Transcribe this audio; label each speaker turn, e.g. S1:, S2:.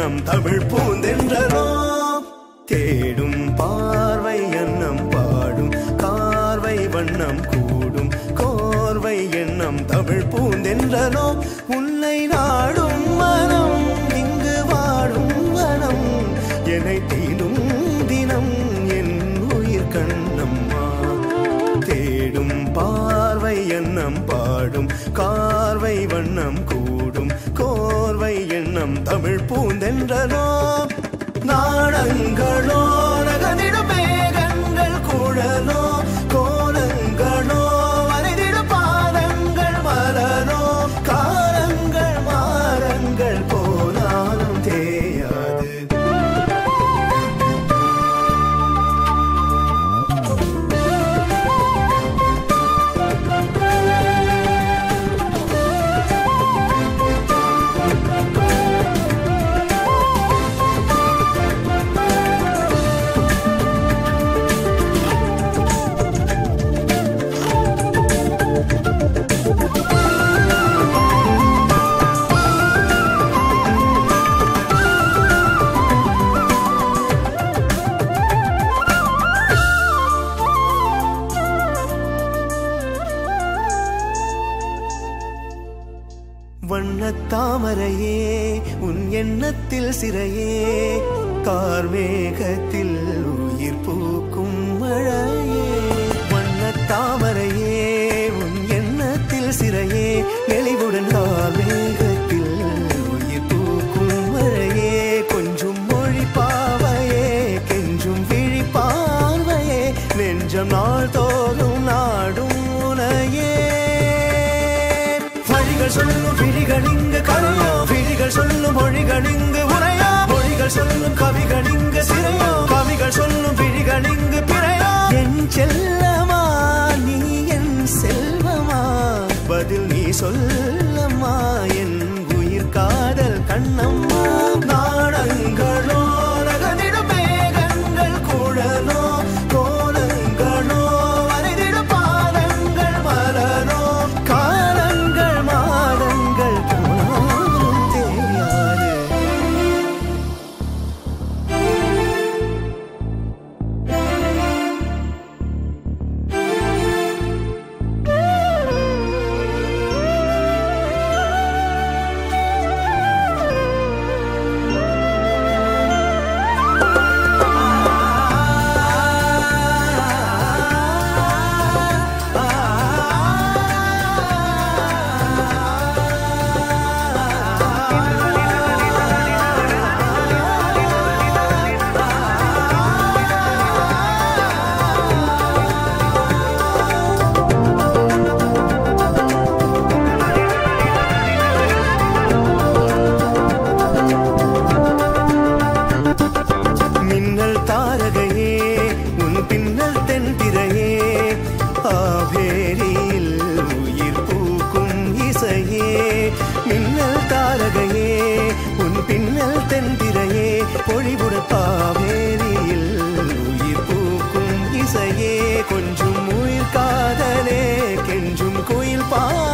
S1: எண்ணம் தமிழ் பூந்தென்றலோ தேடும் பார்வை எண்ணம் பாடும் கார்வை வண்ணம் கூடும் கோர்வை எண்ணம் தமிழ் பூந்தென்றலோ உன்னை நாடும் மனம் இங்கு வாடும் வனம் என்னை தீண்டும் தினம் என் உயிர் கண்ணம்மா தேடும் பார்வை எண்ணம் பாடும் கார்வை வண்ணம் கூடும் கோர்வை எண்ணம் தமிழ் பூந்தென்றலோ நாடங்களோ நகனிடும் மேகங்கள் குழலோ கோலங்களோ வரைதிடும் பாதங்கள் மலரோ காலங்கள் மாறங்கள் போனாலும் தேயாது வண்ணத்தாமரையே உன் எண்ணத்தில் சிறையே கார்மேகத்தில் உயிர் பூக்கும் மழையே வண்ணத்தாமரையே உன் எண்ணத்தில் சிறையே நெளிவுடன் கார்மேகத்தில் உயிர் பூக்கும் மழையே கொஞ்சம் மொழி பாவையே கெஞ்சும் விழி பார்வையே நெஞ்சம் நாள் தோறும் நாடும் உனையே வழிகள் சொல்லும் விழிகள் இங்கு கரையோ விழிகள் சொல்லும் மொழிகள் இங்கு உரையோ மொழிகள் சொல்லும் கவிகள் இங்கு சிறையோ கவிகள் சொல்லும் விழிகள் இங்கு பிறையோ என் செல்லமா நீ என் செல்வமா பதில் நீ சொல்லம்மா என் உயிர் காதல் கண்ணம்மா நாடங்களோ நகனிடும் மேகங்கள் குழலோ கோலங்களோ வரைதிடும் பாதங்கள் மலரோ காலங்கள் மாதங்கள் போனாலும் தெரியாது மின்னல் தாரகையே உன் பின்னல் தென்திரையே ஆவேரியில் உயிர் பூக்கும் இசையே மின்னல் தாரகையே உன் பின்னல் தென்திரையே பொழிவுட பாவேரியில் உயிர் பூக்கும் இசையே கொஞ்சம் உயிர் காதலே கெஞ்சும் குயில் பா